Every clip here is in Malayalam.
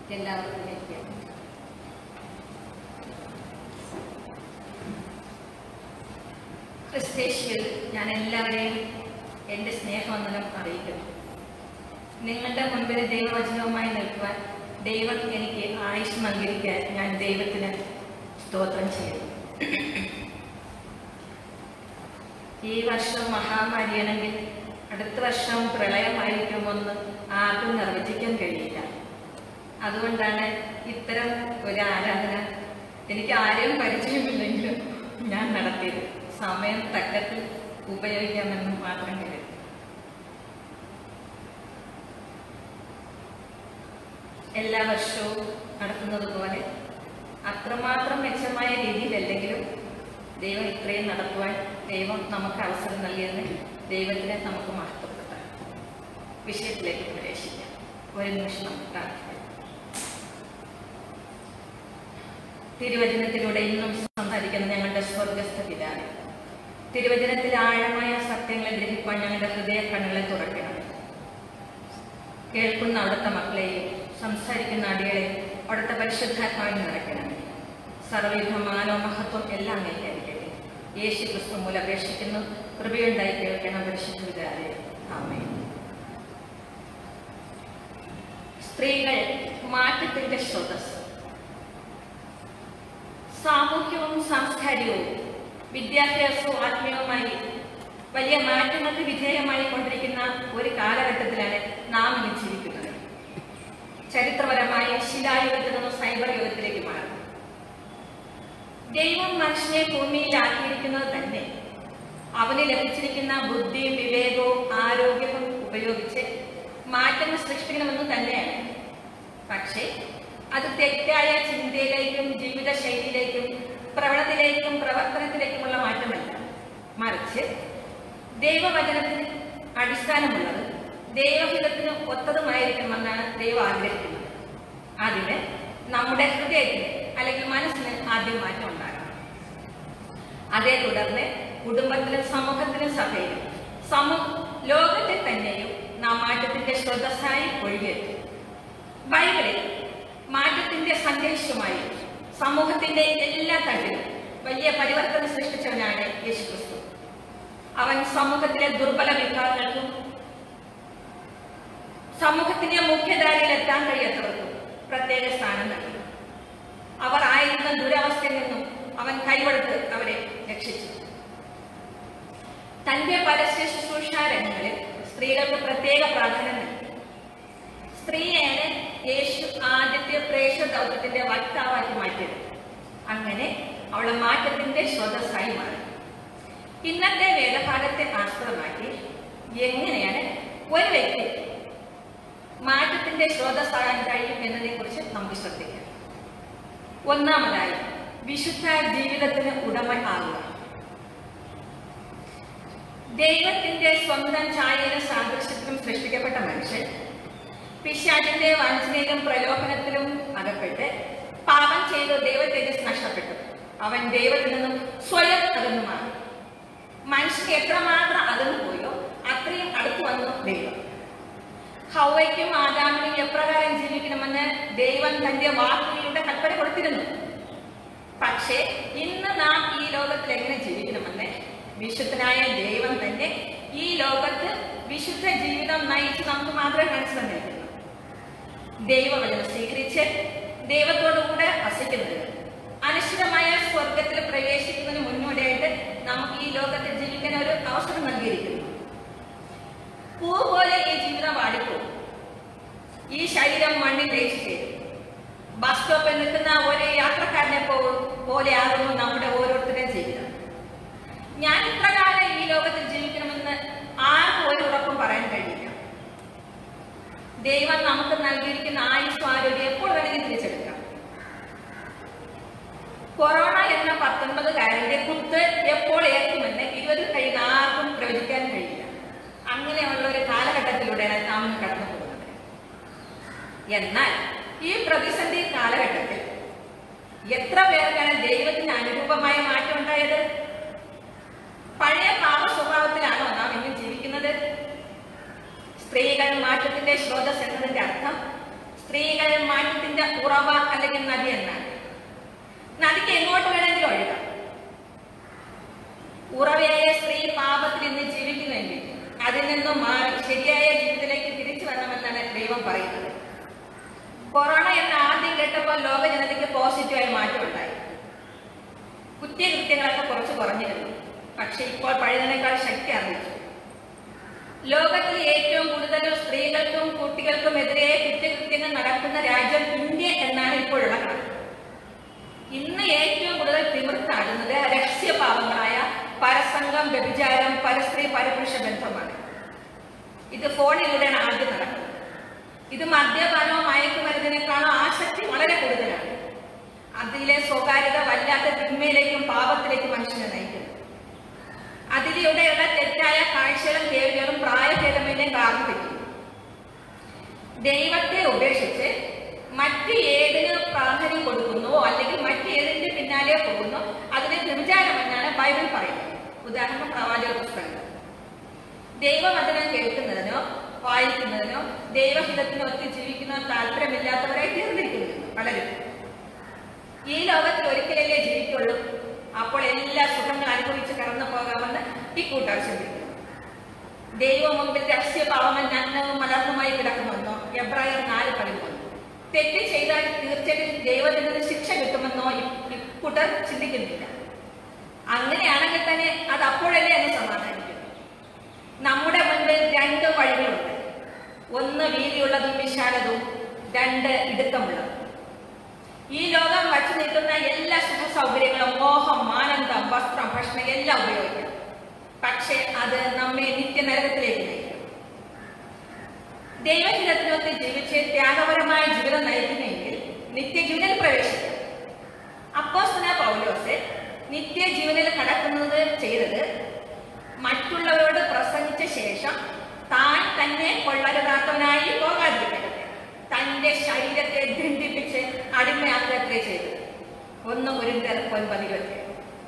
എല്ലാവർക്കും ഇരിക്കാം ക്രിസ്തേഷ്യയിൽ ഞാൻ എല്ലാവരെയും എൻ്റെ സ്നേഹവന്ദനം അറിയിക്കുന്നു നിങ്ങളുടെ മുൻപിൽ ദൈവവചനവുമായി നിൽക്കുവാൻ ദൈവം എനിക്ക് ആയുഷ് നൽകിയിരിക്കാൻ ഞാൻ ദൈവത്തിന് സ്തോത്രം ചെയ്യുന്നു ഈ വർഷം മഹാമാരിയാണെങ്കിൽ അടുത്ത വർഷം പ്രളയമായിരിക്കുമെന്ന് ആർക്കും നിർവചിക്കാൻ കഴിയില്ല അതുകൊണ്ടാണ് ഇത്തരം ഒരു ആരാധന എനിക്ക് ആരെയും പരിചയമില്ലെങ്കിലും ഞാൻ നടത്തിയത് സമയം തക്കത്തിൽ ഉപയോഗിക്കാമെന്ന് മാത്രം കരുതി എല്ലാ വർഷവും നടത്തുന്നത് പോലെ അത്രമാത്രം മെച്ചമായ രീതിയിലല്ലെങ്കിലും ദൈവം ഇത്രയും നടത്തുവാൻ ദൈവം നമുക്ക് അവസരം നൽകിയതിന് ദൈവത്തിനെ നമുക്ക് മഹത്വപ്പെടുത്താം വിഷയത്തിലേക്ക് പ്രവേശിക്കാം ഒരു നിമിഷം നമുക്ക് പ്രാർത്ഥിക്കാം തിരുവചനത്തിലൂടെ ഇന്നും സംസാരിക്കുന്ന ഞങ്ങളുടെ സ്വർഗസ്ഥ പിതാവ് തിരുവചനത്തിൽ ആഴമായ സത്യങ്ങളെ ഗ്രഹിക്കാൻ ഞങ്ങളുടെ ഹൃദയ കണ്ണുകളെ തുറക്കണം കേൾക്കുന്ന അവിടുത്തെ മക്കളെയും സംസാരിക്കുന്ന അടികളെയും അവിടുത്തെ പരിശുദ്ധാത്മാവിൽ നിറയ്ക്കണം സർവവിധ മാനോ മഹത്വം എല്ലാം നീക്കായിരിക്കട്ടെ യേശു ക്രിസ്തു മൂലം അപേക്ഷിക്കുന്നു കൃപയുണ്ടായി കേൾക്കണം പരിശുദ്ധ വികാരെ ആമേ സ്ത്രീകൾ മാറ്റത്തിന്റെ സ്രോതസ് സാമൂഹ്യവും സാംസ്കാരികവും വിദ്യാഭ്യാസവും ആത്മീയവുമായി വലിയ മാറ്റങ്ങൾക്ക് വിധേയമായി കൊണ്ടിരിക്കുന്ന ഒരു കാലഘട്ടത്തിലാണ് നാം ഇന്ന് ജീവിക്കുന്നത് ചരിത്രപരമായി ശിലായുഗത്തിൽ നിന്നും സൈബർ യുഗത്തിലേക്ക് മാറി ദൈവം മനുഷ്യനെ ഭൂമിയിലാക്കിയിരിക്കുന്നത് തന്നെ അവന് ലഭിച്ചിരിക്കുന്ന ബുദ്ധിയും വിവേകവും ആരോഗ്യവും ഉപയോഗിച്ച് മാറ്റങ്ങൾ സൃഷ്ടിക്കണമെന്ന് തന്നെയാണ് പക്ഷേ അത് തെറ്റായ ചിന്തയിലേക്കും ജീവിതശൈലിയിലേക്കും പ്രവണത്തിലേക്കും പ്രവർത്തനത്തിലേക്കുമുള്ള മാറ്റമല്ല മറിച്ച് ദൈവവചനത്തിന് അടിസ്ഥാനമുള്ളത് ദൈവഹിതത്തിന് ഒത്തതുമായിരിക്കണമെന്നാണ് ദൈവം ആഗ്രഹിക്കുന്നത് അതിന് നമ്മുടെ ഹൃദയത്തിന് അല്ലെങ്കിൽ മനസ്സിന് ആദ്യം മാറ്റം ഉണ്ടാകണം അതേ തുടർന്ന് കുടുംബത്തിലും സമൂഹത്തിലും സഭയിലും സമൂഹ ലോകത്തെ തന്നെയും നാം മാറ്റത്തിന്റെ സ്രോതസ്സായി ഒഴുകിയെത്തും ബൈബിളിൽ മാറ്റത്തിന്റെ സന്ദേശമായി സമൂഹത്തിന്റെ എല്ലാ തട്ടിലും വലിയ പരിവർത്തനം സൃഷ്ടിച്ചവനാണ് യേശുക്രിസ്തു അവൻ സമൂഹത്തിലെ ദുർബല വിഭാഗങ്ങൾക്കും സമൂഹത്തിന്റെ മുഖ്യധാരയിൽ എത്താൻ കഴിയാത്തവർക്കും പ്രത്യേക സ്ഥാനം നൽകി അവർ ആയിരുന്ന ദുരവസ്ഥയിൽ നിന്നും അവൻ കൈവെടുത്ത് അവരെ രക്ഷിച്ചു തന്റെ പരസ്യ ശുശ്രൂഷ രംഗങ്ങളിൽ സ്ത്രീകൾക്ക് പ്രത്യേക പ്രാധാന്യം നൽകി സ്ത്രീയാണ് യേശു ആദ്യത്തെ പ്രേക്ഷ ദൗത്യത്തിന്റെ വക്താവാക്കി മാറ്റിയത് അങ്ങനെ അവളെ മാറ്റത്തിന്റെ സ്രോതസ്സായി മാറി ഇന്നത്തെ വേദഭാഗത്തെ ആസ്പദമാക്കി എങ്ങനെയാണ് ഒരു വ്യക്തി മാറ്റത്തിന്റെ സ്രോതസ്സാകാൻ കഴിയും എന്നതിനെ കുറിച്ച് നമുക്ക് ശ്രദ്ധിക്കാം ഒന്നാമതായി വിശുദ്ധ ജീവിതത്തിന് ഉടമ ആകുക ദൈവത്തിന്റെ സ്വന്തം ഛായയിലും സാദൃശ്യത്തിലും സൃഷ്ടിക്കപ്പെട്ട മനുഷ്യൻ പിശാചിന്റെ വഞ്ചനയിലും പ്രലോഭനത്തിലും അകപ്പെട്ട് പാപം ചെയ്ത് ദൈവതേജസ് നഷ്ടപ്പെട്ടു അവൻ ദൈവത്തിൽ നിന്നും സ്വയം അകന്നു മാറി മനുഷ്യൻ എത്രമാത്രം അകന്നു പോയോ അത്രയും അടുത്തു വന്നു ദൈവം ഹൗവയ്ക്കും ആദാമിനും എപ്രകാരം ജീവിക്കണമെന്ന് ദൈവം തന്റെ വാക്കുകളിലൂടെ കൽപ്പന കൊടുത്തിരുന്നു പക്ഷേ ഇന്ന് നാം ഈ ലോകത്തിൽ എങ്ങനെ ജീവിക്കണമെന്ന് വിശുദ്ധനായ ദൈവം തന്നെ ഈ ലോകത്ത് വിശുദ്ധ ജീവിതം നയിച്ച് നമുക്ക് മാത്രമേ കാണിച്ചു തന്നിരിക്കുന്നു ദൈവവചനം സ്വീകരിച്ച് ദൈവത്തോടുകൂടെ വസിക്കുന്നത് അനിശ്ചിതമായ സ്വർഗത്തിൽ പ്രവേശിക്കുന്നതിന് മുന്നോടിയായിട്ട് നമുക്ക് ഈ ലോകത്തിൽ ജീവിക്കാൻ ഒരു അവസരം നൽകിയിരിക്കുന്നു പൂ പോലെ ഈ ജീവിതം വാടിപ്പോകും ഈ ശരീരം മണ്ണിൽ ലയിച്ചു ചേരും ബസ് സ്റ്റോപ്പിൽ നിൽക്കുന്ന ഒരു യാത്രക്കാരനെ പോ- പോലെയാകുന്നു നമ്മുടെ ഓരോരുത്തരുടെയും ജീവിതം ഞാൻ ഇത്ര കാലം ഈ ലോകത്തിൽ ജീവിക്കണമെന്ന് ആർക്കും ഒരു ഉറപ്പും പറയാൻ കഴിയില്ല ദൈവം നമുക്ക് നൽകിയിരിക്കുന്ന ആയുസ് ആരോഗ്യം എപ്പോൾ വേണമെങ്കിൽ തിരിച്ചെടുക്കാം കൊറോണ എന്ന പത്തൊൻപതുകാരന്റെ കുത്ത് എപ്പോൾ ഏൽക്കുമെന്ന് ഇരുപതിൽ കഴിയുന്ന ആർക്കും പ്രവചിക്കാൻ കഴിയില്ല അങ്ങനെയുള്ള ഒരു കാലഘട്ടത്തിലൂടെയാണ് നാം ഇന്ന് കടന്നു പോകുന്നത് എന്നാൽ ഈ പ്രതിസന്ധി കാലഘട്ടത്തിൽ എത്ര പേർക്കാണ് ദൈവത്തിന് അനുരൂപമായ മാറ്റം ഉണ്ടായത് പഴയ പാപ സ്വഭാവത്തിലാണോ നാം ഇന്ന് ജീവിക്കുന്നത് സ്ത്രീകൾ മാറ്റത്തിന്റെ സ്രോതസ് എന്നതിന്റെ അർത്ഥം സ്ത്രീകൾ മാറ്റത്തിന്റെ ഉറവ അല്ലെങ്കിൽ നദി എന്നാണ് നദിക്ക് എങ്ങോട്ട് വേണമെങ്കിലും ഒഴുകാം ഉറവയായ സ്ത്രീ പാപത്തിൽ ഇന്ന് ജീവിക്കുന്നുവെങ്കിൽ അതിൽ നിന്നും മാറി ശരിയായ ജീവിതത്തിലേക്ക് തിരിച്ചു വരണമെന്നാണ് ദൈവം പറയുന്നത് കൊറോണ എന്ന് ആദ്യം കേട്ടപ്പോൾ ലോക ജനതയ്ക്ക് പോസിറ്റീവായി മാറ്റമുണ്ടായി കുറ്റകൃത്യങ്ങളൊക്കെ കുറച്ച് കുറഞ്ഞിരുന്നു പക്ഷെ ഇപ്പോൾ പഴയതിനേക്കാൾ ശക്തി അറിയിച്ചു ലോകത്തിൽ ഏറ്റവും കൂടുതൽ സ്ത്രീകൾക്കും കുട്ടികൾക്കും എതിരെ കുറ്റകൃത്യങ്ങൾ നടക്കുന്ന രാജ്യം ഇന്ത്യ എന്നാണ് ഇപ്പോഴുള്ള കണക്ക് ഇന്ന് ഏറ്റവും കൂടുതൽ തിമിർത്താടുന്നത് രഹസ്യപാവങ്ങളായ പരസംഗം വ്യഭിചാരം പരസ്ത്രീ പരപുരുഷ ബന്ധമാണ് ഇത് ഫോണിലൂടെയാണ് ആദ്യം നടക്കുന്നത് ഇത് മദ്യപാനോ മയക്കുമരുന്നിനേക്കാളോ ആസക്തി വളരെ കൂടുതലാണ് അതിലെ സ്വകാര്യത വല്ലാത്ത തിന്മയിലേക്കും പാപത്തിലേക്കും മനുഷ്യനെ നയിക്കുന്നു അതിലൂടെയുള്ള തെറ്റായ കാഴ്ചകളും കേൾവികളും പ്രായഭേദമന്യം കാരണം തെറ്റുന്നു ദൈവത്തെ ഉപേക്ഷിച്ച് മറ്റ് ഏതിന് പ്രാധാന്യം കൊടുക്കുന്നുവോ അല്ലെങ്കിൽ മറ്റേതിന്റെ പിന്നാലെ പോകുന്നു അതിന് വ്യഭിചാരമെന്നാണ് ബൈബിൾ പറയുന്നത് ഉദാഹരണം പ്രവാചക പുസ്തകങ്ങൾ ദൈവവചനം കേൾക്കുന്നതിനോ വായിക്കുന്നതിനോ ദൈവഹിതത്തിനോ ഒത്തി ജീവിക്കുന്നോ താല്പര്യമില്ലാത്തവരായി തീർന്നിരിക്കുന്നു പലരും ഈ ലോകത്തിൽ ഒരിക്കലല്ലേ ജീവിക്കുള്ളൂ അപ്പോൾ എല്ലാ സുഖങ്ങൾ അനുഭവിച്ച് കടന്നു പോകാമെന്ന് ഈ കൂട്ടർ ചിന്തിക്കുന്നു ദൈവം മുമ്പിൽ രഹസ്യഭാവം നഗ്നവും മലർന്നുമായി കിടക്കുമെന്നോ എബ്രായർ നാല് പതിമൂന്ന് തെറ്റ് ചെയ്താൽ തീർച്ചയായും ദൈവത്തിന് ശിക്ഷ കിട്ടുമെന്നോ ഈ- ഈ കൂട്ടർ ചിന്തിക്കുന്നില്ല അങ്ങനെയാണെങ്കിൽ തന്നെ അത് അപ്പോഴല്ലേ അത് സമാധാനിക്കുന്നു നമ്മുടെ മുൻപിൽ രണ്ട് വഴികളുണ്ട് ഒന്ന് വീതിയുള്ളതും വിശാലതും രണ്ട് ഇടുക്കമുള്ളതും ഈ ലോകം വച്ചു നിൽക്കുന്ന എല്ലാ സുഖ സൗകര്യങ്ങളും മോഹം ആനന്ദം വസ്ത്രം ഭക്ഷണം എല്ലാം ഉപയോഗിക്കാം പക്ഷെ അത് നമ്മെ നിത്യനരകത്തിലേക്ക് നയിക്കും ദൈവഹിതത്തിനൊത്ത് ജീവിച്ച് ത്യാഗപരമായ ജീവിതം നയിക്കുന്നെങ്കിൽ നിത്യജീവനിൽ പ്രവേശിക്കാം അപ്പോസ്തല പൗലോസ് നിത്യജീവനിൽ കടക്കുന്നത് ചെയ്തത് മറ്റുള്ളവരോട് പ്രസംഗിച്ച ശേഷം താൻ തന്നെ കൊള്ളരുതാത്തവനായി പോകാതിരിക്കട്ടെ തന്റെ ശരീരത്തെ ദണ്ഡിപ്പിച്ച് അടിമയാക്കുകയത്രേ ചെയ്തത് ഒന്ന് കുരിന്തർ ഒൻപത് ഇരുപത്തി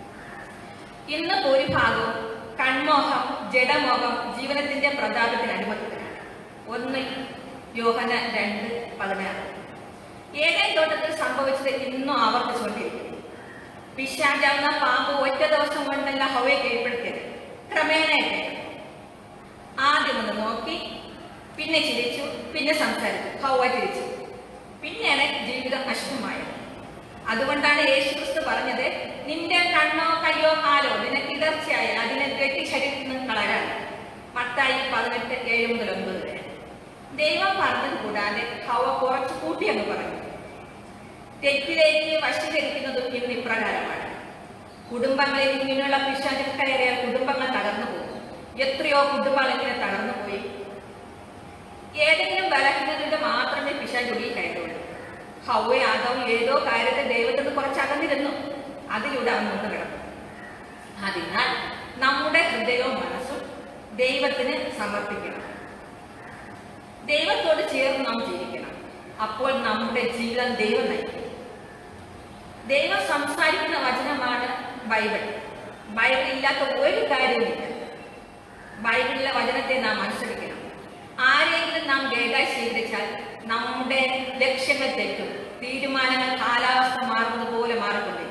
ഇന്ന് ഭൂരിഭാഗവും കൺമോഹം ജഡമോഹം ജീവനത്തിന്റെ പ്രതാപത്തിന് അടിമത്തത്തിലാണ് ഒന്ന് യോഹന രണ്ട് പതിനാറ് ഏതേ തോട്ടത്തിൽ സംഭവിച്ചത് ഇന്നും ആവർത്തിച്ചുകൊണ്ടിരിക്കുന്നു പിശാചാവുന്ന പാമ്പ് ഒറ്റ ദിവസം കൊണ്ടല്ല ഹവയെ കീഴ്പ്പെടുത്തിയത് ക്രമേണ ആദ്യം ഒന്ന് നോക്കി പിന്നെ ചിരിച്ചു പിന്നെ സംസാരിച്ചു ഹൗവ തിരിച്ചു പിന്നെയാണ് ജീവിതം അശുഭമായത് അതുകൊണ്ടാണ് യേശുക്രിസ്തു പറഞ്ഞത് നിന്റെ കണ്ണോ കയ്യോ കാലോ നിനക്ക് ഇടർച്ചയായി അതിനെ വെട്ടി ശരീരത്തിൽ നിന്ന് കളരാണ് മത്തായി പതിനെട്ട് ഏഴ് മുതൽ ഒൻപത് വരെ ദൈവം പറഞ്ഞത് കൂടാതെ ഹവ കുറച്ച് കൂട്ടിയെന്ന് പറഞ്ഞു തെറ്റിലേക്ക് വശീകരിക്കുന്നതും ഇന്ന് ഇപ്രകാരമാണ് കുടുംബങ്ങളിൽ ഇങ്ങനെയുള്ള പിശാചിൽ കയറിയ കുടുംബങ്ങൾ തകർന്നു പോകും എത്രയോ കുടുംബങ്ങൾ ഇങ്ങനെ തകർന്നു പോയി ഏതെങ്കിലും ബലഹീനതയുടെ മാത്രമേ പിശാച് ഉള്ളിൽ കയറുള്ളൂ ഹൗവ ആദവും ഏതോ കാര്യത്തെ ദൈവത്തിൽ നിന്ന് കുറച്ച് അകന്നിരുന്നു അതിലൂടെ അവൻ മുന്നു കിടന്നു അതിനാൽ നമ്മുടെ ഹൃദയവും മനസ്സും ദൈവത്തിന് സമർപ്പിക്കണം ദൈവത്തോട് ചേർന്ന് നാം ജീവിക്കണം അപ്പോൾ നമ്മുടെ ജീവിതം ദൈവം നയിക്കും ദൈവം സംസാരിക്കുന്ന വചനമാണ് ബൈബിൾ ബൈബിൾ ഇല്ലാത്ത ഒരു കാര്യവുമില്ല ബൈബിളിലെ വചനത്തെ നാം അനുസരിക്കണം ആരെങ്കിലും നാം ഗൈഡായി സ്വീകരിച്ചാൽ നമ്മുടെ ലക്ഷ്യങ്ങൾ തെറ്റും തീരുമാനങ്ങൾ കാലാവസ്ഥ മാറുന്നത് പോലെ മാറിക്കൊണ്ടിരിക്കും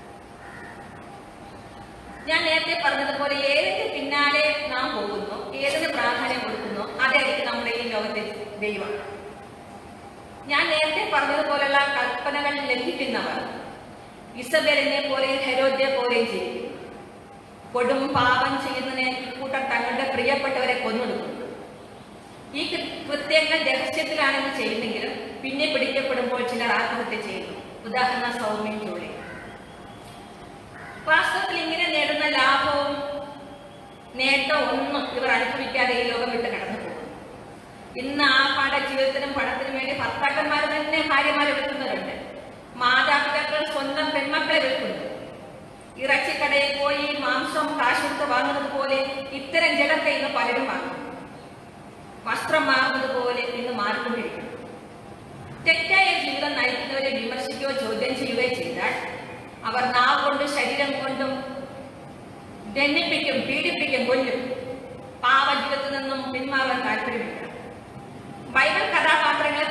ഞാൻ നേരത്തെ പറഞ്ഞതുപോലെ ഏതിന്റെ പിന്നാലെ നാം പോകുന്നു ഏതിന് പ്രാധാന്യം കൊടുക്കുന്നു അതായിരിക്കും നമ്മുടെ ഈ ലോകത്തെ ദൈവം ഞാൻ നേരത്തെ പറഞ്ഞതുപോലെയുള്ള കൽപ്പനകൾ ലംഘിക്കുന്നവർ ഇസബേലിനെ പോലെയും ഹെരോദ്യെ പോലെയും ജീവിക്കും കൊടും പാപം ചെയ്യുന്നതിന് ഇക്കൂട്ടർ തങ്ങളുടെ പ്രിയപ്പെട്ടവരെ കൊന്നൊടുക്കുന്നു ഈ കൃ- കൃത്യങ്ങൾ രഹസ്യത്തിലാണെന്ന് ചെയ്യുന്നെങ്കിലും പിന്നെ പിടിക്കപ്പെടുമ്പോൾ ചിലർ ആത്മഹത്യ ചെയ്യുന്നു ഉദാഹരണം സൗമ്യം ജോളി വാസ്തവത്തിൽ ഇങ്ങനെ നേടുന്ന ലാഭവും നേട്ടവും ഒന്നും ഇവർ അനുഭവിക്കാതെ ഈ ലോകം വിട്ട് കടന്നു പോകും ഇന്ന് ആ പാട ജീവിതത്തിനും പണത്തിനും വേണ്ടി ഭർത്താക്കന്മാർ തന്നെ ഭാര്യമാരെ വിൽക്കുന്നവരുണ്ട് മാതാപിതാക്കൾ സ്വന്തം പെൺമക്കളെ വിൽക്കുന്നു ഇറച്ചിക്കടയിൽ പോയി മാംസം കാശ് കൊടുത്ത് വാങ്ങുന്നത് പോലെ ഇത്തരം ജലത്തെ ഇന്ന് പലരും വാങ്ങുന്നു വസ്ത്രം മാറുന്നത് പോലെ ഇന്ന് മാറിക്കൊണ്ടിരിക്കുന്നു തെറ്റായ ജീവിതം നയിക്കുന്നവരെ വിമർശിക്കുകയോ ചോദ്യം ചെയ്യുകയോ ചെയ്താൽ അവർ നാവ് കൊണ്ടും ശരീരം കൊണ്ടും ദണ്ണിപ്പിക്കും പീഡിപ്പിക്കും കൊല്ലും പാവജീവിതത്തിൽ നിന്നും പിന്മാറാൻ താല്പര്യമില്ല ബൈബിൾ കഥാപാത്രങ്ങളെ കോട്ട്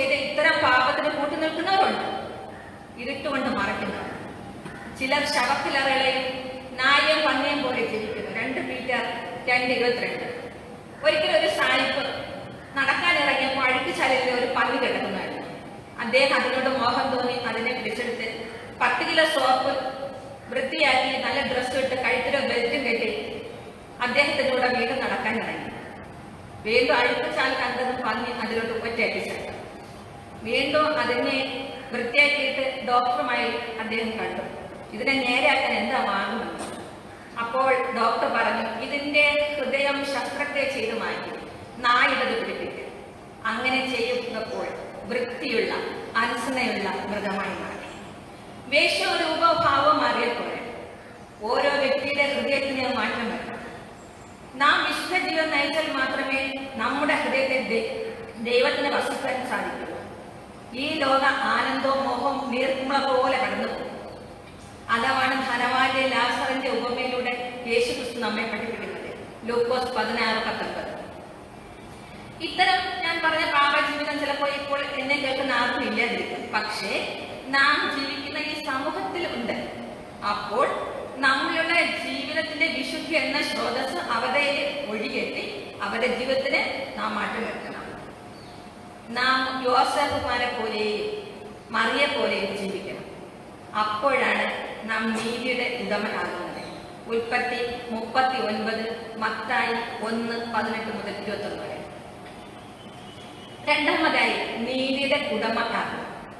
ചെയ്ത് ഇത്തരം പാപത്തിന് കൂട്ടുനിൽക്കുന്നവരുണ്ട് ഇരുട്ടുകൊണ്ട് മറയ്ക്കുന്നവർ ചിലർ ശവക്കിലറകളെയും നായയും പന്നിയും പോലെ ജീവിക്കുന്നു രണ്ട് പീറ്റർ രണ്ട് ഇരുപത്തിരണ്ട് ഒരിക്കലും ഒരു സായിപ്പ് നടക്കാനിറങ്ങിയപ്പോൾ അഴുക്കുചാലിൽ ഒരു പന്നി കിടക്കുന്നതായിരുന്നു അദ്ദേഹം അതിനോട് മോഹം തോന്നി അതിനെ പിടിച്ചെടുത്ത് പത്ത് കിലോ സോപ്പ് വൃത്തിയാക്കി നല്ല ഡ്രസ്സ് ഇട്ട് കഴുത്തിലോ ബെൽറ്റും കെട്ടി അദ്ദേഹത്തിന്റെ കൂടെ വീണ്ടും നടക്കാൻ ഇറങ്ങി വീണ്ടും അഴുക്കുചാൽ കണ്ടതും പന്നി അതിലോട്ട് ഒറ്റയടിച്ചേക്കാം വീണ്ടും അതിനെ വൃത്തിയാക്കിയിട്ട് ഡോക്ടറുമായി അദ്ദേഹം കണ്ടു ഇതിനെ നേരെയാക്കാൻ എന്താ വാങ്ങുമെന്ന് അപ്പോൾ ഡോക്ടർ പറഞ്ഞു ഇതിന്റെ ഹൃദയം ശസ്ത്രക്രിയ ചെയ്ത് മാറ്റി നായിടത് പിടിപ്പിക്കുക അങ്ങനെ ചെയ്യുന്നപ്പോൾ വൃത്തിയുള്ള അൻസനയുള്ള മൃഗമായി മാറി വേഷവും രൂപഭാവവും മാറിയപ്പോൾ ഓരോ വ്യക്തിയുടെ ഹൃദയത്തിന് മാറ്റം വരണം നാം വിശുദ്ധ ജീവൻ നയിച്ചാൽ മാത്രമേ നമ്മുടെ ഹൃദയത്തെ ദൈ- ദൈവത്തിന് വസിക്കാൻ സാധിക്കൂ ഈ ലോക ആനന്ദവും മോഹവും നീർക്കുമ്പള പോലെ കടന്നു പോകും അതാണ് ധനവാന്റെ ലാസറിന്റെ ഉപമയിലൂടെ യേശു ക്രിസ്തു നമ്മെ പഠിപ്പിക്കുന്നത് ലൂക്കോസ് പതിനാറ് പത്തൊൻപത് ഇത്തരം ഞാൻ പറഞ്ഞ പാപജീവിതം ചിലപ്പോൾ ഇപ്പോൾ എന്നെ കേൾക്കുന്ന ആർക്കും ഇല്ലാതിരിക്കും പക്ഷേ നാം ജീവിക്കുന്ന ഈ സമൂഹത്തിൽ ഉണ്ട് അപ്പോൾ നമ്മളുടെ ജീവിതത്തിന്റെ വിശുദ്ധി എന്ന സ്രോതസ് അവരുടെ ഒഴികെത്തി അവരുടെ ജീവിതത്തിന് നാം മാറ്റം വരുത്തണം നാം യോസഫുമാരെ പോലെയും മറിയെ പോലെയും ജീവിക്കണം അപ്പോഴാണ് നാം നീതിയുടെ ഉടമനാകുന്നത് ഉൽപ്പത്തി മുപ്പത്തി ഒൻപത് മത്തായി ഒന്ന് പതിനെട്ട് മുതൽ ഇരുപത്തി ഒന്ന് വരെ രണ്ടാമതായി നീതിയുടെ ഉടമയാകുക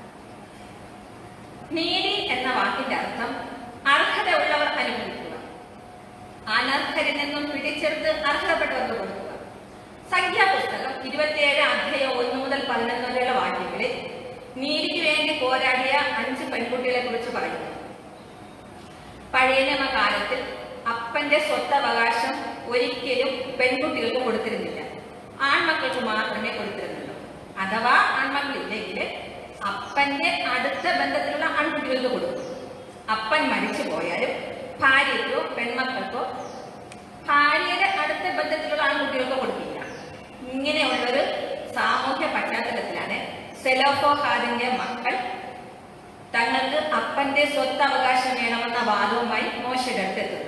നീതി എന്ന വാക്കിന്റെ അർത്ഥം അർഹത ഉള്ളവർ അനുഭവിക്കുക അനർഹരിൽ നിന്നും പിടിച്ചെടുത്ത് അർഹതപ്പെട്ടവർക്ക് കൊടുക്കുക സംഖ്യാപുസ്തകം ഇരുപത്തിയേഴ് അധ്യായം ഒന്ന് മുതൽ പതിനൊന്ന് വരെയുള്ള വാക്യങ്ങളിൽ നീതിക്ക് വേണ്ടി പോരാടിയ അഞ്ച് പെൺകുട്ടികളെ കുറിച്ച് പറയുന്നു പഴയ നിയമകാലത്തിൽ അപ്പന്റെ സ്വത്തവകാശം ഒരിക്കലും പെൺകുട്ടികൾക്ക് കൊടുത്തിരുന്നില്ല ആൺമക്കൾക്ക് മാത്രമേ കൊടുത്തിരുന്നുള്ളൂ അഥവാ ആൺമക്കളില്ലെങ്കിൽ അപ്പന്റെ അടുത്ത ബന്ധത്തിലുള്ള ആൺകുട്ടികൾക്ക് കൊടുക്കും അപ്പൻ മരിച്ചു പോയാലും ഭാര്യയ്ക്കോ പെൺമക്കൾക്കോ ഭാര്യയുടെ അടുത്ത ബന്ധത്തിലുള്ള ആൺകുട്ടികൾക്കോ കൊടുക്കില്ല ഇങ്ങനെയുള്ളൊരു സാമൂഹ്യ പശ്ചാത്തലത്തിലാണ് സെലോഫോഹാദിന്റെ മക്കൾ തങ്ങൾക്ക് അപ്പന്റെ സ്വത്ത് അവകാശം വേണമെന്ന വാദവുമായി മോശയുടെ അടുത്തെത്തുന്നത്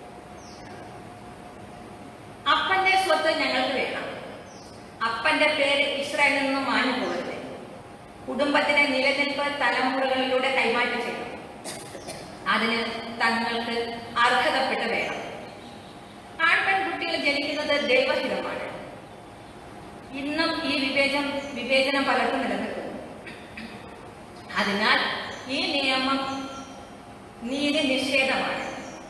അപ്പന്റെ സ്വത്ത് ഞങ്ങൾക്ക് വേണം അപ്പന്റെ പേര് ഇസ്രായേലിൽ നിന്നും മാഞ്ഞു പോകരുത് കുടുംബത്തിന്റെ നിലനിൽപ്പ് തലമുറകളിലൂടെ കൈമാറ്റം ചെയ്യണം അതിന് തങ്ങൾക്ക് അർഹതപ്പെട്ട് വേണം ആൺപെൺകുട്ടികൾ ജനിക്കുന്നത് ദൈവഹിതമാണ് ഇന്നും ഈ വിവേചനം വിവേചനം പലർക്കും നിലനിൽക്കുന്നു അതിനാൽ ഈ നിയമം നീതി നിഷേധമാണ്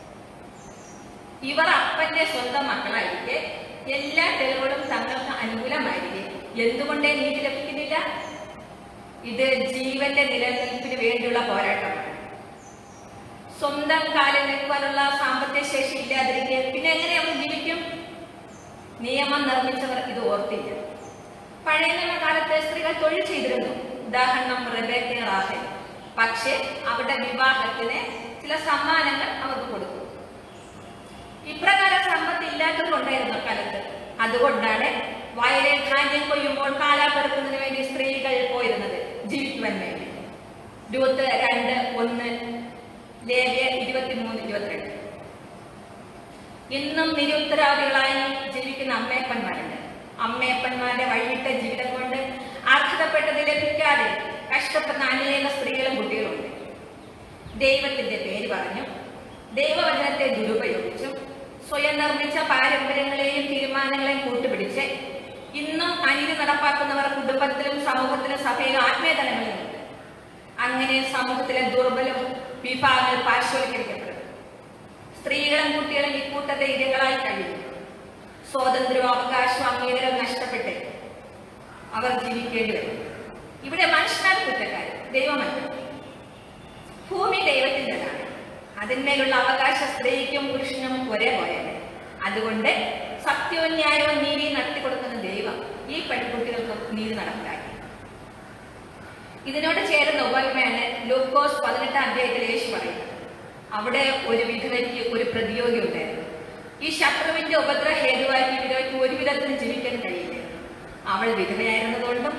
ഇവർ അപ്പന്റെ സ്വന്തം മക്കളായിരിക്കെ എല്ലാ തെളിവുകളും തങ്ങൾക്ക് അനുകൂലമായിരിക്കെ എന്തുകൊണ്ടേ നീതി ലഭിക്കുന്നില്ല ഇത് ജീവന്റെ നിലനിൽപ്പിന് വേണ്ടിയുള്ള പോരാട്ടമാണ് സ്വന്തം കാലിൽ നിൽക്കാനുള്ള സാമ്പത്തിക ശേഷി ഇല്ലാതിരിക്കെ പിന്നെ എങ്ങനെ അവർ ജീവിക്കും നിയമം നിർമ്മിച്ചവർ ഇത് ഓർത്തില്ല പഴയ നിയമകാലത്ത് സ്ത്രീകൾ തൊഴിൽ ചെയ്തിരുന്നു ഉദാഹരണം റബേക്ക റാഹൽ പക്ഷേ അവരുടെ വിവാഹത്തിന് ചില സമ്മാനങ്ങൾ അവർക്ക് കൊടുക്കും ഇപ്രകാരം സമ്പത്ത് ഇല്ലാത്തതുകൊണ്ടായിരുന്നു കാലത്ത് അതുകൊണ്ടാണ് വയലിൽ ധാന്യം കൊയ്യുമ്പോൾ കാലാപെറുക്കുന്നതിന് വേണ്ടി സ്ത്രീകൾ പോയിരുന്നത് ജീവിക്കുവാൻ വേണ്ടി ഇരുപത്തി രണ്ട് ഒന്ന് ലേവ്യ ഇരുപത്തിമൂന്ന് ഇരുപത്തിരണ്ട് ഇന്നും നിരുത്തരവാദികളായി ജീവിക്കുന്ന അമ്മയപ്പന്മാരുണ്ട് അമ്മയപ്പന്മാരുടെ വഴിവിട്ട ജീവിതം കൊണ്ട് അർഹതപ്പെട്ടത് ലഭിക്കാതെ കഷ്ടപ്പെടുന്ന അനേക സ്ത്രീകളും കുട്ടികളുണ്ട് ദൈവത്തിന്റെ പേര് പറഞ്ഞു ദൈവവചനത്തെ ദുരുപയോഗിച്ചും സ്വയം നിർമ്മിച്ച പാരമ്പര്യങ്ങളെയും തീരുമാനങ്ങളെയും കൂട്ടുപിടിച്ച് ഇന്നും അനീതി നടപ്പാക്കുന്നവർ കുടുംബത്തിലും സമൂഹത്തിലും സഭയിലും ആത്മീയതലങ്ങളിലുണ്ട് അങ്ങനെ സമൂഹത്തിലെ ദുർബല വിഭാഗങ്ങൾ പാർശ്വവൽക്കരിക്കപ്പെടും സ്ത്രീകളും കുട്ടികളും ഇക്കൂട്ടത്തെ ഇരകളായി കഴിയുന്നു സ്വാതന്ത്ര്യവും അവകാശവും അംഗീകാരവും നഷ്ടപ്പെട്ട് അവർ ജീവിക്കേണ്ടി വരും ഇവിടെ മനുഷ്യനാണ് കുറ്റക്കാരൻ ദൈവമല്ല ഭൂമി ദൈവത്തിൻ്റെതാണ് അതിന്മേലുള്ള അവകാശ സ്ത്രീക്കും പുരുഷനും ഒരേപോലെയാണ് അതുകൊണ്ട് സത്യവും ന്യായവും നീതി നടത്തിക്കൊടുക്കുന്ന ദൈവം ഈ പെൺകുട്ടികൾക്കും നീതി നടപ്പിലാക്കി ഇതിനോട് ചേരുന്ന ഉപമയാണ് ലൂക്കോസ് പതിനെട്ടാം അധ്യായത്തിൽ യേശു പറയുന്നത് അവിടെ ഒരു വിധവയ്ക്ക് ഒരു പ്രതിയോഗി ഉണ്ടായിരുന്നു ഈ ശത്രുവിന്റെ ഉപദ്രവ ഹേതുവാക്കി വിധവയ്ക്ക് ഒരു വിധത്തിലും ജീവിക്കാൻ കഴിയില്ല അവൾ വിധവയായിരുന്നതുകൊണ്ടും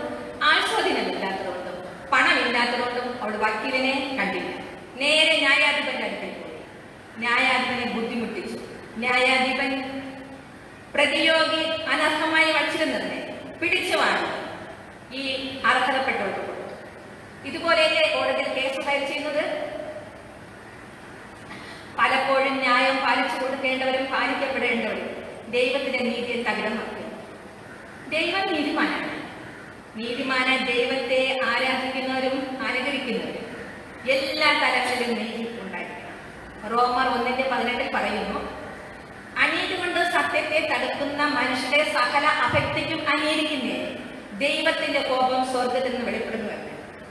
ആസ്വാധീനമില്ലാത്തതുകൊണ്ടും പണമില്ലാത്തതുകൊണ്ടും അവൾ വക്കീലിനെ കണ്ടില്ല നേരെ ന്യായാധിപന്റെ അടുക്കൽ പോയി ന്യായാധിപനെ ബുദ്ധിമുട്ടിച്ചു ന്യായാധിപൻ പ്രതിയോഗി അനർഹമായി വച്ചിരുന്നതിനെ പിടിച്ചു വാങ്ങി ഈ അർഹതപ്പെട്ടവർക്ക് കൊടുത്തു ഇതുപോലെയല്ലേ കോടതിയിൽ കേസ് ഫയൽ ചെയ്യുന്നത് പലപ്പോഴും ന്യായം പാലിച്ചു കൊടുക്കേണ്ടവരും പാലിക്കപ്പെടേണ്ടവരും ദൈവത്തിന്റെ നീതിയെ തകിടമാക്കുന്നു ദൈവം നീതിമാനാണ് നീതിമാന ദൈവത്തെ ആരാധിക്കുന്നവരും അനുകരിക്കുന്നവരും എല്ലാ തലങ്ങളിലും നീതി ഉണ്ടായിരിക്കണം റോമർ ഒന്നിന്റെ പതിനെട്ടിൽ പറയുന്നു അനീതി കൊണ്ട് സത്യത്തെ തടുക്കുന്ന മനുഷ്യരുടെ സകല അഭക്തിക്കും അനീതിക്കുന്നേ ദൈവത്തിന്റെ കോപം സ്വർഗത്തിൽ നിന്ന് വെളിപ്പെടുന്നുവെന്ന്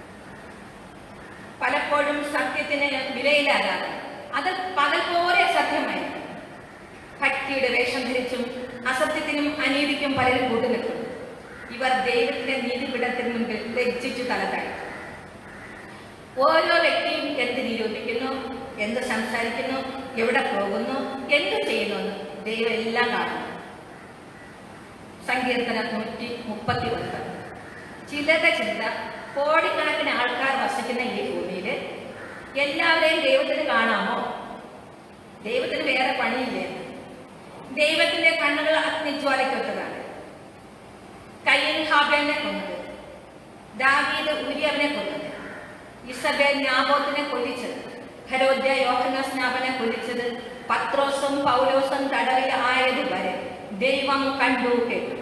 പലപ്പോഴും സത്യത്തിന് വിലയില്ലാതാണ് അത് പകൽ പോലെ സത്യമായിരിക്കും ഭക്തിയുടെ വേഷം ധരിച്ചും അസത്യത്തിനും അനീതിക്കും പലരും കൂട്ടുനിൽക്കുന്നു ഇവർ ദൈവത്തിന്റെ നീതിപീഠത്തിന് മുൻപിൽ ലജ്ജിച്ചു തലതായി ഓരോ വ്യക്തിയും എന്ത് നിരൂപിക്കുന്നു എന്ത് സംസാരിക്കുന്നു എവിടെ പോകുന്നു എന്ത് ചെയ്യുന്നു എന്ന് ദൈവം എല്ലാം കാണുന്നു സങ്കീർത്തനം നൂറ്റി മുപ്പത്തി ഒൻപത് ചിലരുടെ ചിന്ത കോടിക്കണക്കിന് ആൾക്കാർ വസിക്കുന്ന ഈ ഭൂമിയിൽ എല്ലാവരെയും ദൈവത്തിന് കാണാമോ ദൈവത്തിന് വേറെ പണിയില്ലേ ദൈവത്തിന്റെ കണ്ണുകൾ അഗ്നിജ്വാലയ്ക്കൊത്തതാണ് കയ്യൻ ഹാബേലിനെ കൊന്നത് ദാവീദ് ഉരിയവനെ കൊന്നത് ഇസബേൽ നാബോത്തിനെ കൊല്ലിച്ചത് ഹരോദ്യ യോഹന സ്നാപനെ കൊല്ലിച്ചത് പത്രോസും പൗലോസും തടവിൽ ആയത് വരെ ദൈവം കണ്ടു കേട്ടു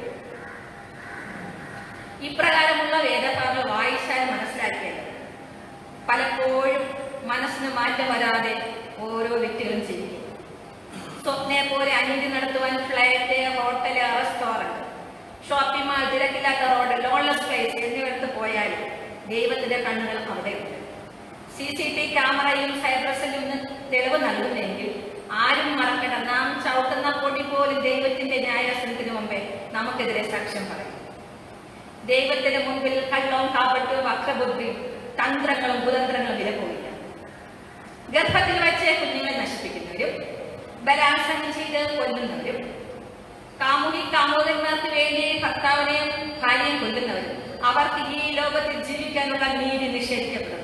ഇപ്രകാരമുള്ള വേദഭാഗങ്ങൾ വായിച്ചാൽ മനസ്സിലാക്കിയത് പലപ്പോഴും മനസ്സിന് മാറ്റം വരാതെ ഓരോ വ്യക്തികളും ചെയ്യും സ്വപ്നയെ പോലെ അനീതി നടത്തുവാൻ flight hotel restaurant shopping mall തിരക്കില്ലാത്ത റോഡ് ലോൺലെസ് പ്ലേസ് എന്നിവിടത്ത് പോയാൽ ദൈവത്തിന്റെ കണ്ണുകൾ അവിടെയുണ്ട് സി സി ടി ക്യാമറയും സൈബ്രസിലും നിന്ന് തെളിവ് നൽകുന്നെങ്കിൽ ആരും മറക്കണ്ട നാം ചവിട്ടുന്ന പൊടി പോലും ദൈവത്തിന്റെ ന്യായാസനത്തിന് മുമ്പേ നമുക്കെതിരെ സാക്ഷ്യം പറയും ദൈവത്തിന് മുൻപിൽ കള്ളവും കാപ്പട്ട് വക്രബുദ്ധിയും തന്ത്രങ്ങളും കുതന്ത്രങ്ങളും വില പോയില്ല ഗർഭത്തിൽ വെച്ച് കുഞ്ഞുങ്ങളെ നശിപ്പിക്കുന്നവരും ബലാത്സംഗം ചെയ്ത് കൊല്ലുന്നവരും കാമുകി കാമോദന്മാർക്ക് വേണ്ടി ഭർത്താവിനെയും ഭാര്യയും കൊല്ലുന്നവരും അവർക്ക് ഈ ലോകത്തിൽ ജീവിക്കാനുള്ള നീതി നിഷേധിക്കപ്പെടുന്നു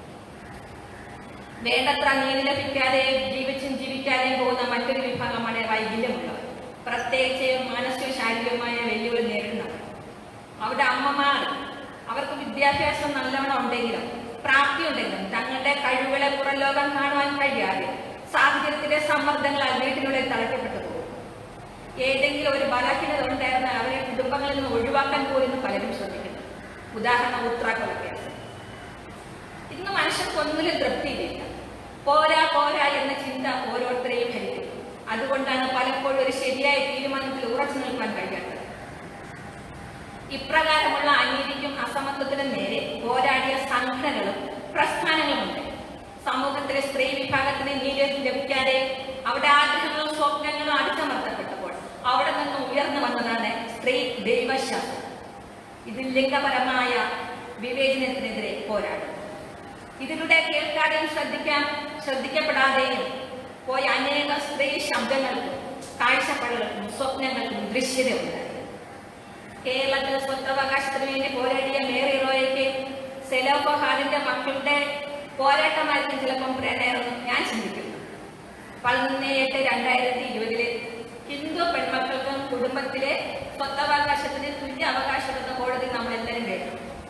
വേണ്ടത്ര നീതി ലഭിക്കാതെ ജീവിച്ചും ജീവിക്കാതെയും പോകുന്ന മറ്റൊരു വിഭാഗമാണ് വൈകല്യമുള്ളവർ പ്രത്യേകിച്ച് മാനസിക ശാരീരികമായ വെല്ലുവിളി നേരിടുന്നവർ അവരുടെ അമ്മമാർ അവർക്ക് വിദ്യാഭ്യാസം നല്ലവണ്ണം ഉണ്ടെങ്കിലും പ്രാപ്തി ഉണ്ടെങ്കിലും തങ്ങളുടെ കഴിവുകളെ പുറം ലോകം കാണുവാൻ കഴിയാതെ സാഹചര്യത്തിലെ സമ്മർദ്ദങ്ങളാൽ വീട്ടിനുള്ളിൽ തളയ്ക്കപ്പെട്ടു പോകും ഏതെങ്കിലും ഒരു ബലഹീനത ഉണ്ടായിരുന്നാൽ അവരെ കുടുംബങ്ങളിൽ നിന്ന് ഒഴിവാക്കാൻ പോലും ഇന്ന് പലരും ശ്രമിക്കുന്നു ഉദാഹരണം ഉത്രാക്കൊല കേസ് ഇന്ന് മനുഷ്യർക്ക് ഒന്നിലും തൃപ്തിയില്ല പോരാ പോരാ എന്ന ചിന്ത ഓരോരുത്തരെയും ഭരിക്കുന്നു അതുകൊണ്ടാണ് പലപ്പോഴും ഒരു ശരിയായ തീരുമാനത്തിൽ ഉറച്ചു നിൽക്കാൻ കഴിയാത്തത് ഇപ്രകാരമുള്ള അനീതിക്കും അസമത്വത്തിനും നേരെ പോരാടിയ സംഘടനകളും പ്രസ്ഥാനങ്ങളുമുണ്ട് സമൂഹത്തിലെ സ്ത്രീ വിഭാഗത്തിന് നീതി ലഭിക്കാതെ അവിടെ ആഗ്രഹങ്ങളും സ്വപ്നങ്ങളും അടിച്ചമർത്തപ്പെട്ടപ്പോൾ അവിടെ നിന്ന് ഉയർന്നു വന്നതാണ് സ്ത്രീ ദൈവശാസ്ത്രം ഇത് ലിംഗപരമായ വിവേചനത്തിനെതിരെ പോരാടും ഇതിലൂടെ കേൾക്കാതെയും ശ്രദ്ധിക്കാൻ ശ്രദ്ധിക്കപ്പെടാതെയും പോയ അനേക സ്ത്രീ ശബ്ദങ്ങൾക്കും കാഴ്ചപ്പാടുകൾക്കും സ്വപ്നങ്ങൾക്കും ദൃശ്യതയുണ്ടായി കേരളത്തിൽ സ്വത്തവകാശത്തിന് വേണ്ടി പോരാടിയ മേറി റോയയ്ക്ക് സെലോഫഹാദിന്റെ മക്കളുടെ പോരാട്ടമായിരിക്കും ചിലപ്പം പ്രേരണയെന്ന് ഞാൻ ചിന്തിക്കുന്നു പതിനൊന്ന് എട്ട് രണ്ടായിരത്തി ഇരുപതില് ഹിന്ദു പെൺമക്കൾക്കും കുടുംബത്തിലെ സ്വത്തവകാശത്തിന് തുല്യ അവകാശമെന്ന കോടതി നമ്മൾ എല്ലാവരും കേട്ടു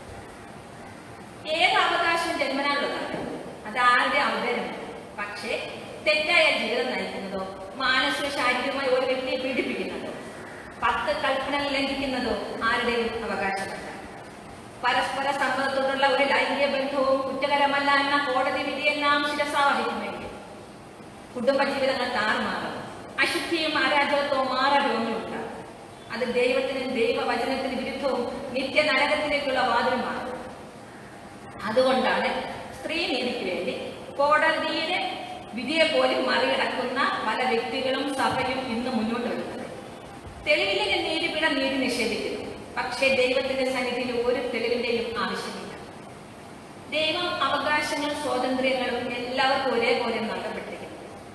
ഏത് അവകാശവും ജന്മനാളുള്ളതാണ് അത് ആരുടെ അവതരണം പക്ഷേ തെറ്റായ ജീവിതം നയിക്കുന്നതോ മാനസിക ശാരീരികമായി ഒരു വ്യക്തിയെ പീഡിപ്പിക്കുന്നതോ പത്ത് കൽപ്പനകൾ ലംഘിക്കുന്നതോ ആരുടെയും അവകാശമല്ല പരസ്പര സമ്മതത്തോടുള്ള ഒരു ലൈംഗിക ബന്ധവും കുറ്റകരമല്ല എന്ന കോടതി വിധിയെ നാം ശിരസാവഹിക്കുമെങ്കിൽ കുടുംബജീവിതങ്ങൾ താറുമാറും അശുദ്ധിയും അരാജകത്വവും മാറരോഗങ്ങളുണ്ടാകും അത് ദൈവത്തിനും ദൈവവചനത്തിന് വിരുദ്ധവും നിത്യ നരകത്തിലേക്കുള്ള വാതിലുമാണ് അതുകൊണ്ടാണ് സ്ത്രീ നീതിക്ക് വേണ്ടി കോടതിയുടെ വിധിയെ പോലും മറികടക്കുന്ന പല വ്യക്തികളും സഭയും ഇന്ന് മുന്നോട്ട് വരുന്നത് തെളിവില്ലെങ്കിൽ നീതിപീഠം നീതി നിഷേധിക്കുന്നു പക്ഷേ ദൈവത്തിന്റെ സന്നിധിയിൽ ഒരു തെളിവിന്റെയും ആവശ്യമില്ല ദൈവം അവകാശങ്ങൾ സ്വാതന്ത്ര്യങ്ങളും എല്ലാവർക്കും ഒരേപോലെ നൽകപ്പെട്ടിരിക്കുന്നു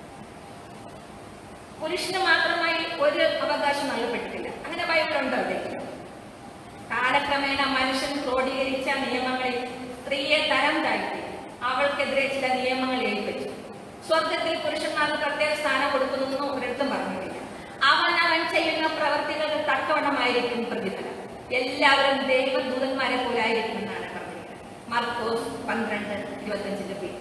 പുരുഷന് മാത്രമായി ഒരു അവകാശം നൽകപ്പെട്ടിട്ടില്ല അങ്ങനെ ബൈബിളുണ്ടോ എന്തെങ്കിലും കാലക്രമേണ മനുഷ്യൻ ക്രോഡീകരിച്ചു അവർക്കെതിരെ ചില നിയമങ്ങൾ എഴുതിവെച്ചു സ്വർഗത്തിൽ പുരുഷന്മാർക്ക് പ്രത്യേക സ്ഥാനം കൊടുക്കുന്നൊന്നും ഒരിടത്തും പറഞ്ഞിട്ടില്ല അവൻ അവൻ ചെയ്യുന്ന പ്രവർത്തികൾക്ക് തക്കവണ്ണമായിരിക്കും പ്രതിഫലം എല്ലാവരും ദൈവദൂതന്മാരെ പോലെ ആയിരിക്കും എന്നാണ് പറഞ്ഞിരിക്കുന്നത് മർക്കോസ് പന്ത്രണ്ട് ഇരുപത്തഞ്ചിന്റെ പേര്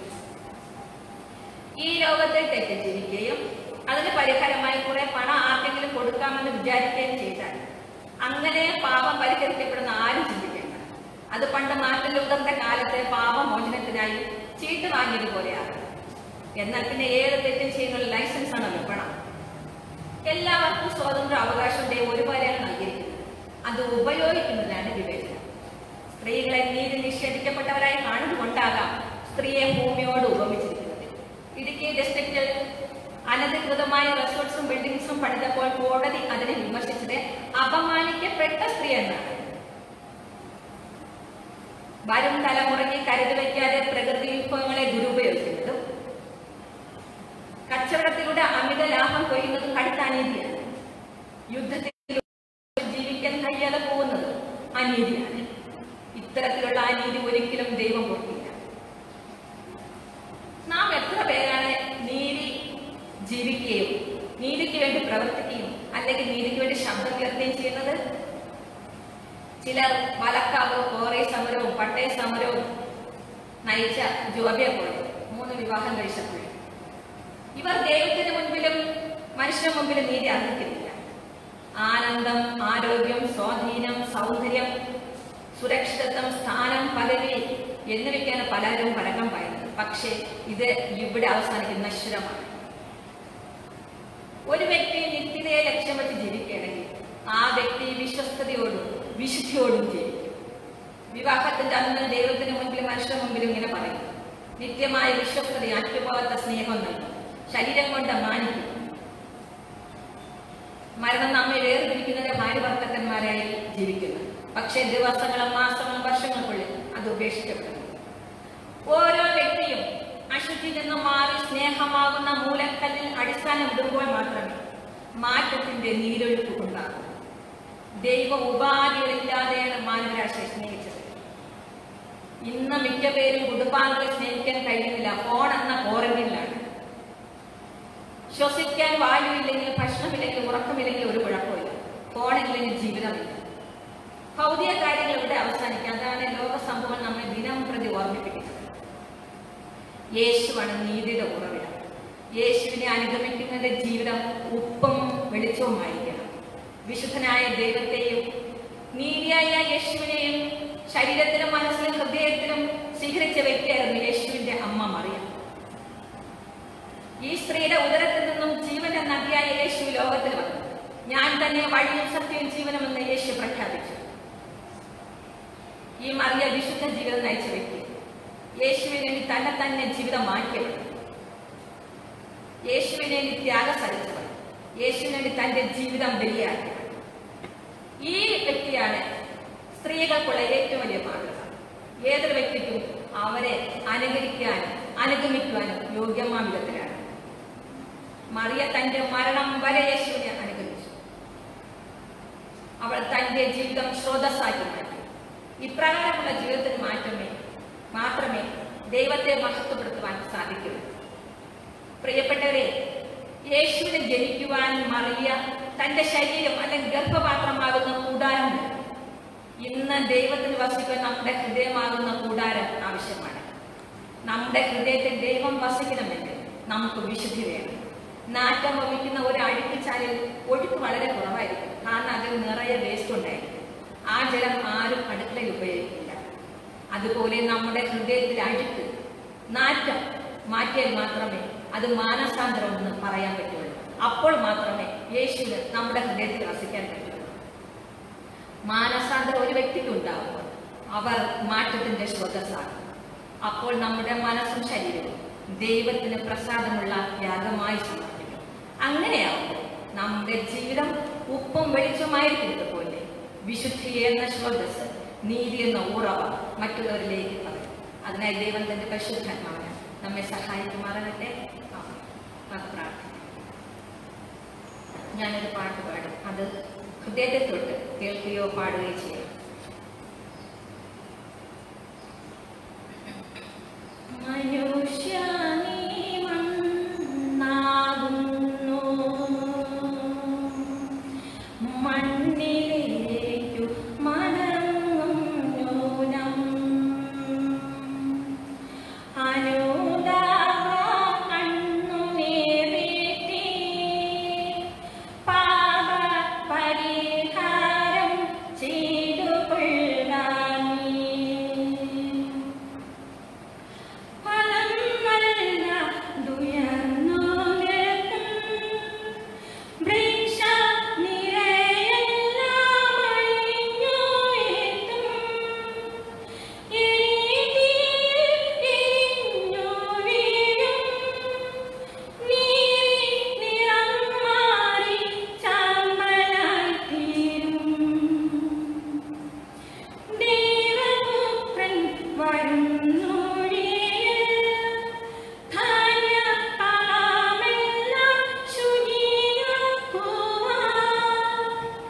ഈ ലോകത്തെ തെറ്റ് ജീവിക്കുകയും അതിന് പരിഹാരമായി കുറെ പണം ആർക്കെങ്കിലും കൊടുക്കാമെന്ന് വിചാരിക്കുകയും ചെയ്താൽ അങ്ങനെ പാപം പരിഹരിക്കപ്പെടുന്ന ആരും ചിന്തിക്കേണ്ട അത് പണ്ട് മാർട്ടിൻ ലൂതറിന്റെ കാലത്തെ പാപമോചനത്തിനായി ചീട്ട് വാങ്ങിയതുപോലെയാണ് എന്നാൽ പിന്നെ ഏത് തെറ്റും ചെയ്യുന്ന ലൈസൻസ് ആണല്ലോ പണം എല്ലാവർക്കും സ്വതന്ത്ര അവകാശത്തിന്റെ ഒരുപോലെയാണ് നൽകിയിരിക്കുന്നത് അത് ഉപയോഗിക്കുന്നതിലാണ് വിവേചനം സ്ത്രീകളെ നീതി നിഷേധിക്കപ്പെട്ടവരായി കാണുന്നുകൊണ്ടാകാം സ്ത്രീയെ ഭൂമിയോട് ഉപമിച്ചിരിക്കുന്നത് ഇടുക്കി ഡിസ്ട്രിക്റ്റിൽ അനധികൃതമായ റിസോർട്ട്സും ബിൽഡിംഗ്സും പണിതപ്പോൾ കോടതി അതിനെ വിമർശിച്ചത് അപമാനിക്കപ്പെട്ട സ്ത്രീ എന്നാണ് വരും തലമുറയ്ക്ക് കരുതി വയ്ക്കാതെ പ്രകൃതി വിഭവങ്ങളെ ദുരുപയോഗിക്കുന്നതും കച്ചവടത്തിലൂടെ അമിത ലാഭം കൊയ്യുന്നതും കടുത്ത അനീതിയാണ് യുദ്ധത്തിൽ ജീവിക്കാൻ കഴിയാതെ പോകുന്നത് അനീതിയാണ് ഇത്തരത്തിലുള്ള അനീതി ഒരിക്കലും ദൈവം കൊടുക്കില്ല നാം എത്ര പേരാണ് നീതി ജീവിക്കുകയും നീതിക്ക് വേണ്ടി പ്രവർത്തിക്കുകയും അല്ലെങ്കിൽ നീതിക്ക് വേണ്ടി ശബ്ദം ഉയർത്തുകയും ചെയ്യുന്നത് ചിലർ മലക്കാവ് കോറേ സമരവും പട്ടയ സമരവും നയിച്ച ജോബിയെ പോലെ മൂന്ന് വിവാഹം കഴിച്ചപ്പോൾ ഇവർ ദൈവത്തിന് മുൻപിലും മനുഷ്യന് മുൻപിലും നീതി അർഹിക്കുന്നില്ല ആനന്ദം ആരോഗ്യം സ്വാധീനം സൗന്ദര്യം സുരക്ഷിതത്വം സ്ഥാനം പദവി എന്നിവയ്ക്കാണ് പലരും പരക്കം പറയുന്നത് പക്ഷേ ഇത് ഇവിടെ അവസാനിക്കുന്ന നശ്വരമാണ് ഒരു വ്യക്തി നിത്യതയെ ലക്ഷ്യം വെച്ച് ജീവിക്കുകയാണെങ്കിൽ ആ വ്യക്തി വിശ്വസ്തയോടും വിശുദ്ധിയോടും ജീവിക്കും വിവാഹത്തിന്റെ അന്ന് ദൈവത്തിന് മുൻപിലും മനുഷ്യന് മുൻപിലും ഇങ്ങനെ പറയും നിത്യമായ വിശ്വസ്തത അറ്റുപോകാത്ത സ്നേഹം നൽകും ശരീരം കൊണ്ട് മാനിക്കും മരണം നമ്മെ വേർതിരിക്കുന്നതിന്റെ ഭാര്യ ഭർത്തക്കന്മാരായി ജീവിക്കുന്നു പക്ഷേ ദിവസങ്ങളും മാസങ്ങളും വർഷങ്ങൾക്കുള്ളിൽ അത് ഉപേക്ഷിക്കപ്പെടുന്നു ഓരോ വ്യക്തിയും അശുദ്ധി നിന്ന് മാറി സ്നേഹമാകുന്ന മൂലക്കല്ലിൽ അടിസ്ഥാനം ഇടുമ്പോൾ മാത്രമേ മാറ്റത്തിന്റെ നീരൊഴുക്ക് ഉണ്ടാകൂ ദൈവ ഉപാധികളില്ലാതെയാണ് മാനവരാശിയെ സ്നേഹിച്ചത് ഇന്ന് മിക്ക പേരും കുടുംബാംഗങ്ങളെ സ്നേഹിക്കാൻ കഴിയുന്നില്ല ഫോൺ എന്ന ക്വാറന്റീനിലാണ് ശ്വസിക്കാൻ വായുവില്ലെങ്കിൽ ഭക്ഷണമില്ലെങ്കിൽ ഉറക്കമില്ലെങ്കിൽ ഒരു കുഴപ്പമില്ല ഫോണില്ലെങ്കിൽ ജീവിതമില്ല ഭൗതിക കാര്യങ്ങൾ ഇവിടെ അവസാനിക്കുക അതാണ് ലോക സംഭവം നമ്മെ ദിനം പ്രതി ഓർമ്മിപ്പിക്കുന്നത് യേശുവാണ് നീതിയുടെ ഉറവിടം യേശുവിനെ അനുഗമിക്കുന്നതിന്റെ ജീവിതം ഉപ്പും വെളിച്ചവുമായിരിക്കണം വിശുദ്ധനായ ദൈവത്തെയും നീതിയായ യേശുവിനെയും ശരീരത്തിലും മനസ്സിലും ഹൃദയത്തിലും സ്വീകരിച്ച വ്യക്തിയായിരുന്നു യേശുവിന്റെ അമ്മ മറിയം ഈ സ്ത്രീയുടെ ഉദരത്തിൽ നിന്നും ജീവന്റെ നദിയായ യേശു ലോകത്തിൽ വന്നു ഞാൻ തന്നെ വഴിയും സത്യവും ജീവനുമെന്ന് യേശു പ്രഖ്യാപിച്ചു ഈ മറിയ വിശുദ്ധ ജീവിതം നയിച്ച വ്യക്തി യേശുവിന് വേണ്ടി തന്നെ തന്നെ ജീവിതം മാറ്റിയവൾ യേശുവിന് വേണ്ടി ത്യാഗം സഹിച്ചവൾ യേശുവിന് വേണ്ടി തന്റെ ജീവിതം ബലിയാക്കിയവൾ ഈ വ്യക്തിയാണ് സ്ത്രീകൾക്കുള്ള ഏറ്റവും വലിയ മാതൃക ഏതൊരു വ്യക്തിക്കും അവരെ അനുകരിക്കാനും അനുഗമിക്കുവാനും യോഗ്യമായ വിധത്തിലാണ് മറിയ തന്റെ മരണം വരെ യേശുവിനെ അനുഗമിച്ചു അവൾ തന്റെ ജീവിതം സ്രോതസ്സാക്കി മാറ്റി ഇപ്രകാരമുള്ള ജീവിതത്തിന് മാറ്റമേ മാത്രമേ ദൈവത്തെ മഹത്വപ്പെടുത്തുവാൻ സാധിക്കുള്ളൂ പ്രിയപ്പെട്ടവരെ യേശുവിനെ ജനിക്കുവാൻ മറിയ തന്റെ ശരീരം അല്ലെങ്കിൽ ഗർഭപാത്രമാകുന്ന കൂടാരം നൽകി. ഇന്ന് ദൈവത്തിന് വസിക്കാൻ നമ്മുടെ ഹൃദയമാകുന്ന കൂടാരം ആവശ്യമാണ് നമ്മുടെ ഹൃദയത്തിൽ ദൈവം വസിക്കണമെങ്കിൽ നമുക്ക് വിശുദ്ധി വേണം നാറ്റം വമിക്കുന്ന ഒരു അഴുക്കിച്ചാലിൽ ഒഴുക്ക് വളരെ കുറവായിരിക്കും കാരണം അതിൽ നിറയെ വേസ്റ്റ് ഉണ്ടായിരിക്കും ആ ജലം ആരും അടുക്കളയിൽ ഉപയോഗിക്കില്ല അതുപോലെ നമ്മുടെ ഹൃദയത്തിൽ അഴുക്ക് നാറ്റം മാറ്റിയാൽ മാത്രമേ അത് മാനസാന്തരം എന്ന് പറയാൻ പറ്റുള്ളൂ അപ്പോൾ മാത്രമേ യേശുവിന് നമ്മുടെ ഹൃദയത്തിൽ വസിക്കാൻ പറ്റുള്ളൂ മാനസാന്തരം ഒരു വ്യക്തിക്ക് ഉണ്ടാകുമ്പോൾ അവർ മാറ്റത്തിന്റെ സ്രോതസ്സാണ് അപ്പോൾ നമ്മുടെ മനസ്സും ശരീരവും ദൈവത്തിന് പ്രസാദമുള്ള യാഗമായി സമർപ്പിക്കും അങ്ങനെയാവുമ്പോൾ നമ്മുടെ ജീവിതം ഉപ്പും വെളിച്ചമായിരിക്കുന്നത് പോലെ വിശുദ്ധി എന്ന സ്രോതസ് നീതി എന്ന ഉറവ മറ്റുള്ളവരിലേക്ക് പറയും അതിനായി ദൈവം തന്റെ പരിശുദ്ധാത്മാവിന് നമ്മെ സഹായിക്കുമാറാകട്ടെ ആമേൻ. നമുക്ക് പ്രാർത്ഥിക്കാം ഞാനൊരു പാട്ട് പാടും അത് ഹൃദയത്തെ തൊട്ട് കേൾക്കുകയോ പാടുകയോ ചെയ്യാം മണ്ണിലേക്കു മടങ്ങും ന്യൂനം അനുദാഹ കണ്ണുനീറിട്ടി പാപ പരിഹാരം ചെയ്തു കൊള്ളാമീ ഫലം നല്ല ദുയർന്നു നിൽക്കും വൃക്ഷ നിരയെല്ലാം അഴിഞ്ഞു എത്തും എരിതീയിൽ എരിഞ്ഞു വീഴും നീരി നിറം മാറി ചാമ്പലായി തീരും ദേവപുത്രൻ വരുന്നൊഴിയിൽ ധാന്യപാമെല്ലാം ശുചിയാക്കുവാൻ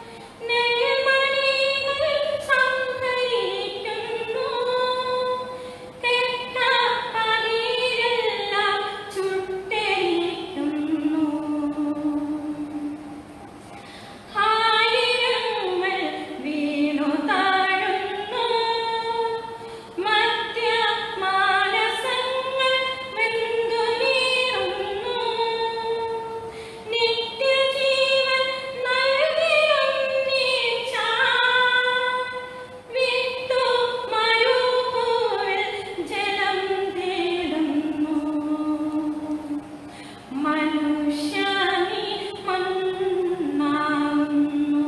നെൽമണികൾ സംഭരിക്കുന്നു. കെട്ട പതിരെല്ലാം ചുട്ടെരിക്കുന്നു. ആയിരങ്ങൾ വീണു താഴുന്നു മധ്യ മാനസങ്ങൾ വെന്തു നീറുന്നു നിത്യജീവൻ നൽകിയൊന്നീച്ച വിത്തു മരുഭൂവിൽ ജലം തേടുന്നു മനുഷ്യനി മണ്ണാവുന്നു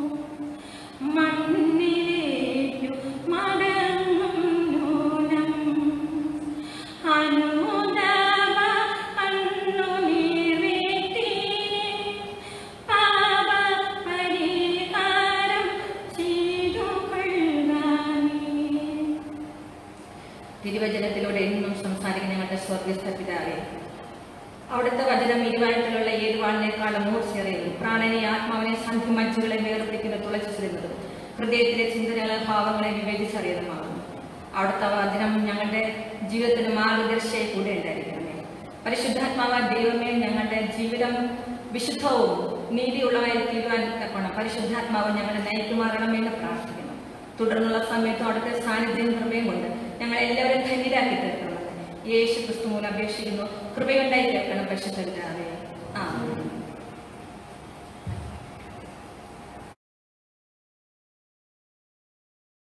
മണ്ണിലേക്കു മടങ്ങും നൂനം അനുദാപ കണ്ണുനീറിട്ടി പാപ പരിഹാരം ചെയ്തു കൊള്ളാമേ തിരുവചനത്തിലൂടെ എന്നും സംസാരിക്കുന്ന ഞങ്ങളുടെ സ്വർഗസ്ഥ പിതാവേ അവിടുത്തെ വചനം ഇരുവായത്തിലുള്ള ഏത് വാളിനേക്കാളും മൂർച്ചേറിയതും പ്രാണനെ ആത്മാവിനെ സന്ധി മജ്ജുകളെ വേർപിടിക്കുന്ന തുളച്ചിരുന്നതും ഹൃദയത്തിലെ ചിന്തനകളെ ഭാവങ്ങളെ വിവേചിച്ചറിയതുമാകുന്നു അവിടുത്തെ വചനം ഞങ്ങളുടെ ജീവിതത്തിന് മാർഗദർശിയായി കൂടെ ഉണ്ടായിരിക്കണമേ പരിശുദ്ധാത്മാവ ദൈവമേ ഞങ്ങളുടെ ജീവിതം വിശുദ്ധവും നീതിയുള്ളതായി തീരുവാൻ തക്കണം പരിശുദ്ധാത്മാവ് ഞങ്ങളെ നയിക്കുമാറണമെന്ന് പ്രാർത്ഥിക്കുന്നു തുടർന്നുള്ള സമയത്തും അവിടുത്തെ സാന്നിധ്യം കൃപയും കൊണ്ട് ഞങ്ങൾ എല്ലാവരും ധന്യരാക്കി തീർക്കണമെന്ന് യേശു ക്രിസ്തു മൂലം അപേക്ഷിക്കുന്നു കൃപയുണ്ടായി കേൾക്കണം പരിശുദ്ധ പിതാവേ